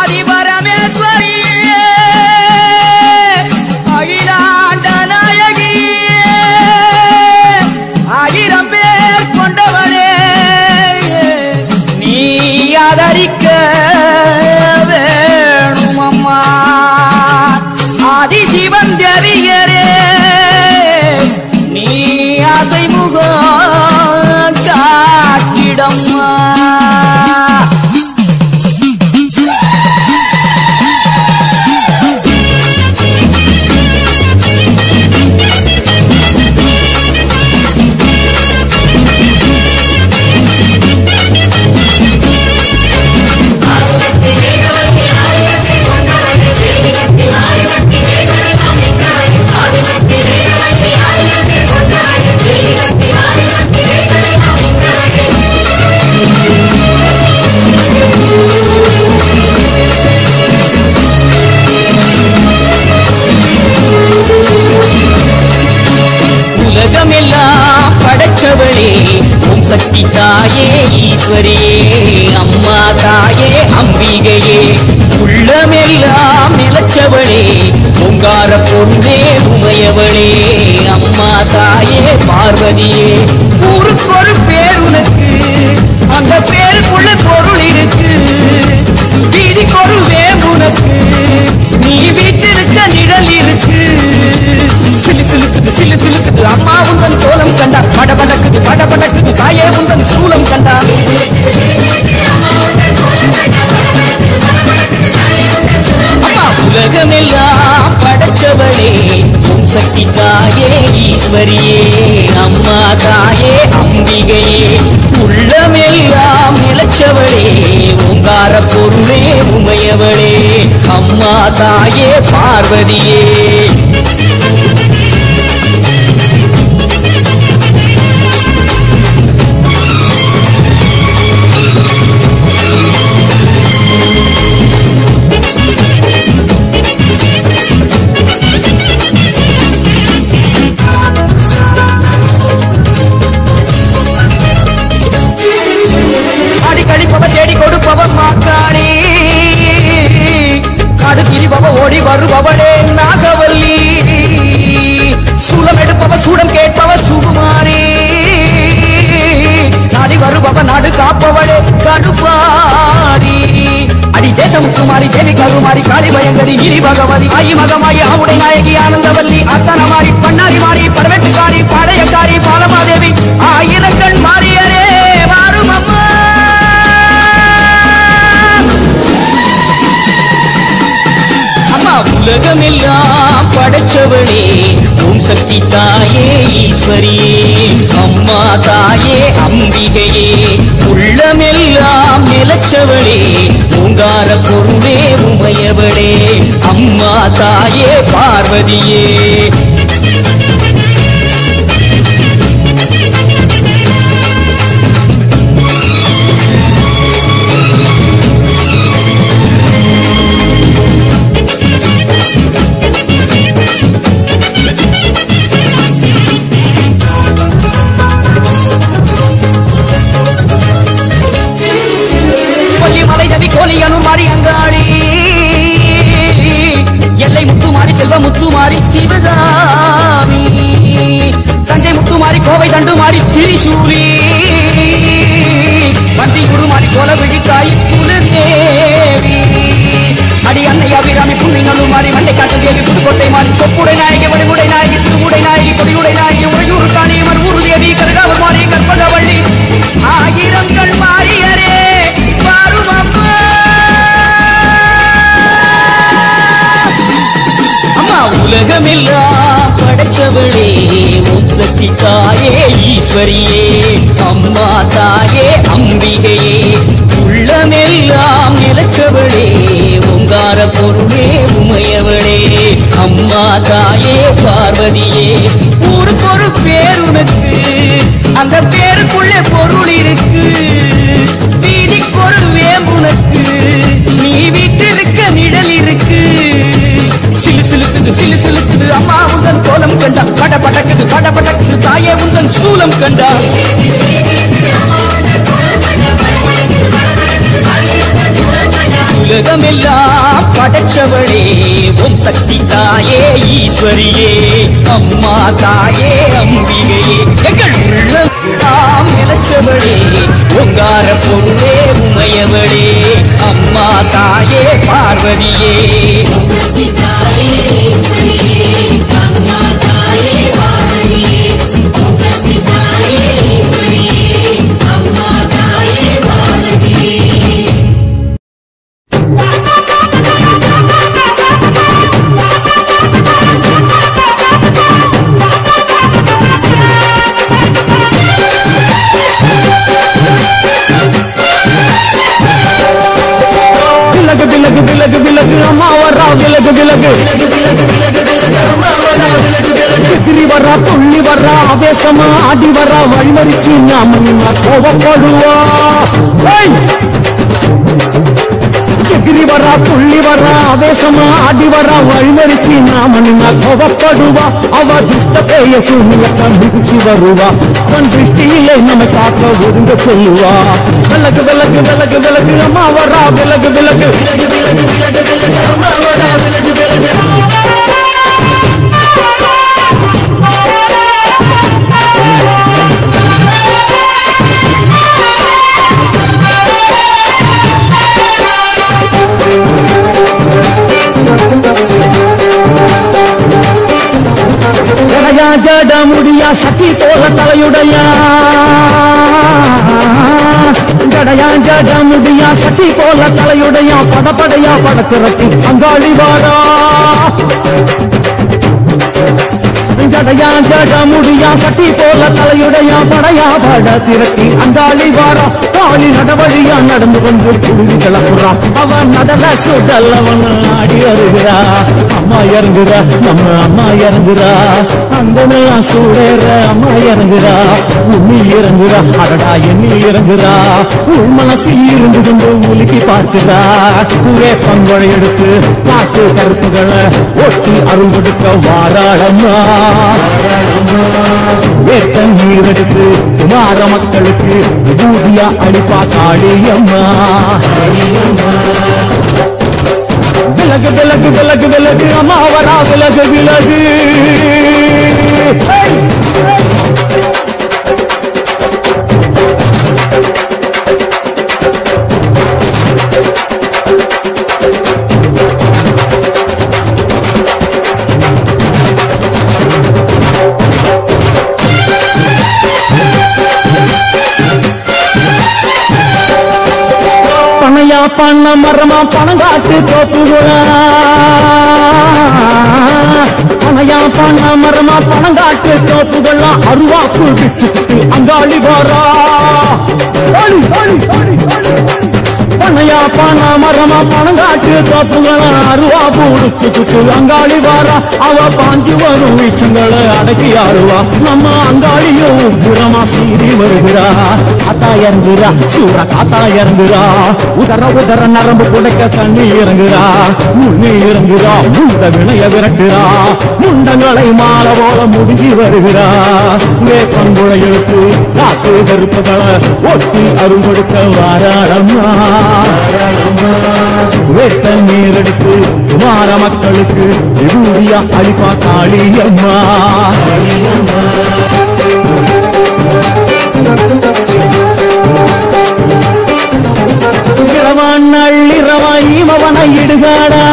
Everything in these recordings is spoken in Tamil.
ஆதிபரமேஸ்வரியே அகிலாண்ட நாயகியே ஆயிரம் பேர் கொண்டவளே நீ ஆதரிக்க வேணும் அம்மா ஆதி சிவன் தெரியரே நீ ஆசை முகம் காட்டிடம்மா உலகமெல்லாம் படைச்சவளே ஓம் சக்தி தாயே ஈஸ்வரியே அம்மா தாயே அம்பிகையே உள்ளமெல்லாம் நிலச்சவளே ஓங்கார பொருளே உமையவளே அம்மா தாயே பார்வதியே ஊருக்கொரு பேர் உனக்கு அந்த பேருக்குள்ள பொருள் இருக்கு வீதிக்கொரு வேம்பு உனக்கு நீ வீட்டிருக்க நிழல் இருக்கு சிலு சிலுக்குது சிலு சிலுக்குது அம்மா உந்தன் கோலம் கண்டா பட படக்குது பட படக்குது தாயே உந்தன் சூலம் கண்டா அம்மா உலகமெல்லாம் படைச்சவளே உம் சக்தி தாயே ஈஸ்வரியே அம்மா தாயே அம்பிகையே உள்ளமெல்லாம் நிலச்சவளே ஓங்கார பொருளே உமையவளே அம்மா தாயே பார்வதியே ஆடி கழிப்பவ தேடி கொடுப்பவ மாக்காளி காடு கிரிபவ ஓடி வருபவளே நாகவல்லி சூலம் எடுப்பவ சூடம் கேட்பவ சுகுமாரி நாடி வருபவ நாடு காப்பவளே கடுப்பாரி அடி தேசமுத்துமாரி தேவி கருமாரி காளி பயங்கரி கிரி பகவதி ஆயி மகமாயி ஆவுடை நாயகி ஆனந்தவல்லி அஸ்தானமாரி பண்ணாரி மாறி பரவெட்டுக்காரி பாளையக்காரி பாலமாதேவி ஆயிரக்கண் மாறியரே வாரும் அம்மா அம்மா உலகமெல்லாம் படைச்சவளே ஓம் சக்தி தாயே ஈஸ்வரியே அம்மா தாயே அம்பிகையே உள்ளமெல்லாம் நிலச்சவளே ஓங்கார பொருளே உமையவளே அம்மா தாயே பார்வதியே கொல்லிமலை ரவி கோலியனு மாறி அங்காளி எல்லை முத்துமாரி செல்வ முத்துமாரி சிவகாமி தஞ்சை முத்துமாரி கோவை தண்டுமாரி திரிசூலி வண்டி குருமாரி கோல விழிக்காய் குலதேவி அடி அன்னை அபிராமி புண்ணி நலுமாரி மண்டை காட்டு தேவி புதுக்கோட்டை மாறி கொப்புடை நாயகி வடிவுடை நாயகி திருவுடை நாயகி கொடியுடை நாயகி உறையூர் காணி மறுவூர் தேவி கருகாவர் மாறி கற்பகவள்ளி ஆயிரங்கள் மாறியரே வாரும் அம்மா அம்மா உலகமெல்லாம் படைச்சவளே உன் சக்தி தாயே ஈஸ்வரியே அம்மா தாயே அம்பிகையே உள்ளமெல்லாம் நிலச்சவளே ஓங்கார பொருளே உமையவளே அம்மா தாயே பார்வதியே ஊருக்கு ஒரு பேர் உனக்கு அந்த பேருக்குள்ளே பொருள் இருக்கு வீதிக்கு ஒரு வேம்புனக்கு நீ வீட்டிருக்க நிழல் இருக்கு சிலு சிலுக்குது சிலு சிலுக்குது அம்மா உந்தன் கோலம் கண்டா பட படக்குது பட படக்குது தாயே உந்தன் சூலம் கண்டா உலகமெல்லாம் படைச்சவளே ஓம் சக்தி தாயே ஈஸ்வரியே அம்மா தாயே அம்பிகையே எங்கள் உள்ளம் நிலச்சவளே ஓங்கார பொருளே உமையவளே அம்மா தாயே பார்வதியே விலகு விலகு விலகு விலகு அம்மா வரா விலகு விலகு எதிரி வரா துள்ளி வரா ஆவேசமா ஆடி வரா வழிமறிச்சு நாம நின்னா கோவப்படுவா ஏய்! எதிரி வரா துள்ளி வரா ஆவேசமா ஆடி வரா வழிமறிச்சு நாம நின்னா கோவப்படுவா அவ துஷ்ட பேய சூழ்நிலை மிதிச்சு வருவா தன் திருஷ்டியிலே நம்ம காக்க ஒதுங்க சொல்லுவா விலகு விலகு விலகு விலகு அம்மா வரா விலகு விலகு ஜடயா ஜட முடியா சக்தி தோல தலையுடையா ஜடயா ஜட முடியா சக்தி போல தலையுடையா படப்படையா படத்திறத்தி அங்காளி வாரா ஜடையா ஜட முடியா சட்டி போல தலையுடையா படையா பட திரட்டி அங்காளி வாரா காளி நடவழியா நடந்து கொண்டு குளிர் கிளப்புறா அவன் நடல சுடல் அவன் ஆடி வருகிறா அம்மா இறங்குறா நம்ம அம்மா இறங்குறா அங்கமெல்லாம் சூடேற அம்மா இறங்குறா உண்ணி இறங்குறா அடடா எண்ணி இறங்குறா உள் மனசில் இருந்து கொண்டு உலுக்கி பார்க்கிறா வேப்பங்கொழை எடுத்து காட்டு கருப்புகளை ஒட்டி அருள் கொடுக்க வாராளம்மா வேட்ட நீர் எடுத்து குமார மக்களுக்கு விபூதியா அளிப்பா காளியம்மா விலகு விலகு விலகு விலகு அம்மா வரா விலகு விலகு ஹேய்! பனையா பண்ண மரமா பணங்காட்டு தோப்புகளா பனையா பண்ண மரமா பணங்காட்டு தோப்புகள்லாம் அருவாக்கு பிச்சுக்கிட்டு அங்காளி வாரா ஓடி, ஓடி, ஓடி, ஓடி, ஓடி. பனையா பண்ண மரமா பணங்காட்டு தோப்புகளா அருவா பூடிச்சுக்கிட்டு அங்காளி வாரா அவ பாஞ்சு வரும் வீச்சுங்களை அடக்கி ஆடுவா நம்ம அங்காளியும் உக்கிரமா சீறி வருகிறா காத்தா இறங்குறா சூற காத்தா இறங்குறா உதர உதர நரம்பு புடைக்க தண்ணி இறங்குறா முன்னே இறங்குறா முந்த வினைய விரட்டுறா முண்டங்களை மாலை போல முடுங்கி வருகிறா வேப்பங்குழை எழுத்து காத்து கருப்புகளை ஒட்டி அருள் கொடுக்க வாராளம்மா வேட்ட நீர் எடுத்து குமார மக்களுக்கு விபூதியா அளிப்பா காளியம்மா இரவான் நள்ளிரவாய் இமவன இடுகாடா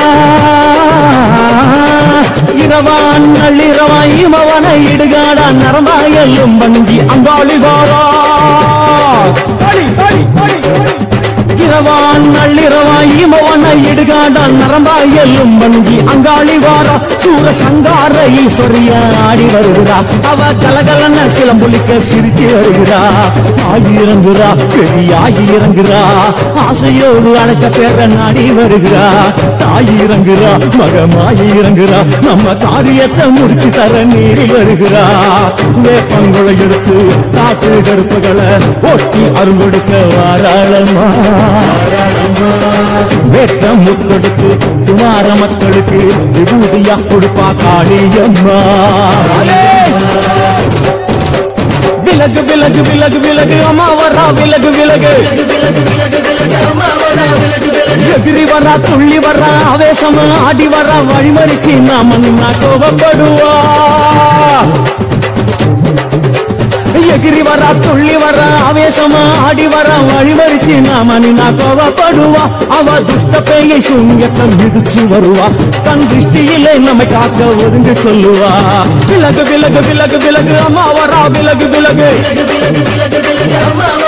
இரவான் நள்ளிரவாய் இமவன இடுகாடா நரமாயல்லும் வங்கி அங்காளி வாரா அடி, அடி, அடி, அடி. இரவான் நள்ளிரவாய் இமவன இடுகாடான் நரம்பாய் எல்லும் வங்கி அங்காளி வாரா சூர சங்கார ஈஸ்வரியா ஆடி வருகிறா அவ கலகலன சிலம்பொலிக்க சிரித்து வருகிறா ஆகி இறங்குறா பெரியாகி இறங்குறா ஆசையோடு அழைச்ச பேர நாடி வருகிறா தாய் இறங்குறா மகமாயி இறங்குறா நம்ம காரியத்தை முடிச்சு தர நீரி வருகிறா வேப்பங்குளை எடுத்து காட்டு கருப்புகளை ஒட்டி அருங்கொடுக்க வாராளமா வேட்டம் முத்தொடுத்து குமார மக்களுக்கு விபூதியா கொடுப்பா காளியம்மா விலகு விலகு விலகு விலகு அம்மா வரா விலகு விலகு எகிரி வரா துள்ளி வரா ஆவேசமா ஆடி வரா வழிமறிச்சு நாம நின்னா கோபப்படுவா எகிரி வரா துள்ளி வரா ஆவேசமா ஆடி வரா வழிமறிச்சு நாம நின்னா கோபப்படுவா அவ துஷ்ட பேயை சுங்கத்தை மிதிச்சு வருவா கண் திருஷ்டியிலே நம்மை காக்க ஒதுங்க சொல்லுவா விலகு விலகு விலகு விலகு அம்மா வரா விலகு விலகு விலகு விலகு விலகு விலகு அம்மா